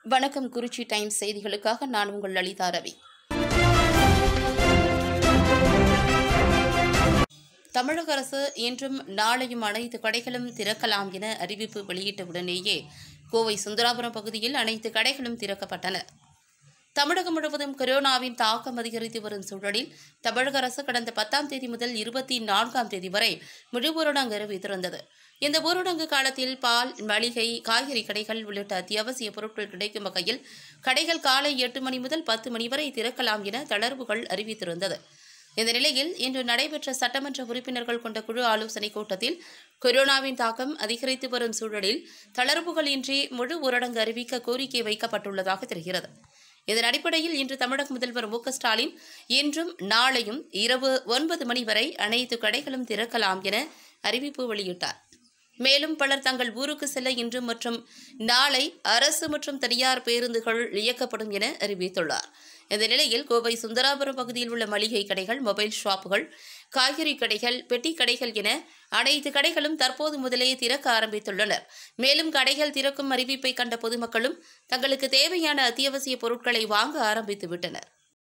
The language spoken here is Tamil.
வணக்கம் குறிச்சி டைம்ஸ் செய்திகளுக்காக நான் உங்கள் லலிதா ரவி தமிழக அரசு இன்றும் நாளையும் அனைத்து கடைகளும் திறக்கலாம் என அறிவிப்பு வெளியிட்டவுடனேயே கோவை சுந்தராபுரம் பகுதியில் அனைத்து கடைகளும் திறக்கப்பட்டன தமிழகம் முழுவதும் கொரோனாவின் தாக்கம் அதிகரித்து வரும் சூழலில் தமிழக அரசு கடந்த பத்தாம் தேதி முதல் இருபத்தி நான்காம் தேதி வரை முழு ஊரடங்கு அறிவித்திருந்தது இந்த ஊரடங்கு காலத்தில் பால் மளிகை காய்கறி கடைகள் உள்ளிட்ட அத்தியாவசிய பொருட்கள் கிடைக்கும் வகையில் கடைகள் காலை எட்டு மணி முதல் பத்து மணி வரை திறக்கலாம் என தளர்வுகள் அறிவித்திருந்தது இந்த நிலையில் இன்று நடைபெற்ற சட்டமன்ற உறுப்பினர்கள் கொண்ட குழு ஆலோசனைக் கூட்டத்தில் கொரோனாவின் தாக்கம் அதிகரித்து வரும் சூழலில் தளர்வுகள் இன்றி முழு ஊரடங்கு அறிவிக்க கோரிக்கை வைக்கப்பட்டுள்ளதாக தெரிகிறது இதன் அடிப்படையில் இன்று தமிழக முதல்வர் மு க ஸ்டாலின் இன்றும் நாளையும் இரவு ஒன்பது மணி வரை அனைத்து கடைகளும் திறக்கலாம் என அறிவிப்பு வெளியிட்டார் மேலும் பலர் தங்கள் ஊருக்கு செல்ல இன்று மற்றும் நாளை அரசு மற்றும் தனியார் பேருந்துகள் இயக்கப்படும் என அறிவித்துள்ளார் இந்த நிலையில் கோவை சுந்தராபுரம் பகுதியில் உள்ள மளிகை கடைகள் மொபைல் ஷாப்புகள் காய்கறி கடைகள் பெட்டி கடைகள் என அனைத்து கடைகளும் தற்போது முதலே திறக்க ஆரம்பித்துள்ளனர் மேலும் கடைகள் திறக்கும் அறிவிப்பை கண்ட பொதுமக்களும் தங்களுக்கு தேவையான அத்தியாவசிய பொருட்களை வாங்க ஆரம்பித்து விட்டனர்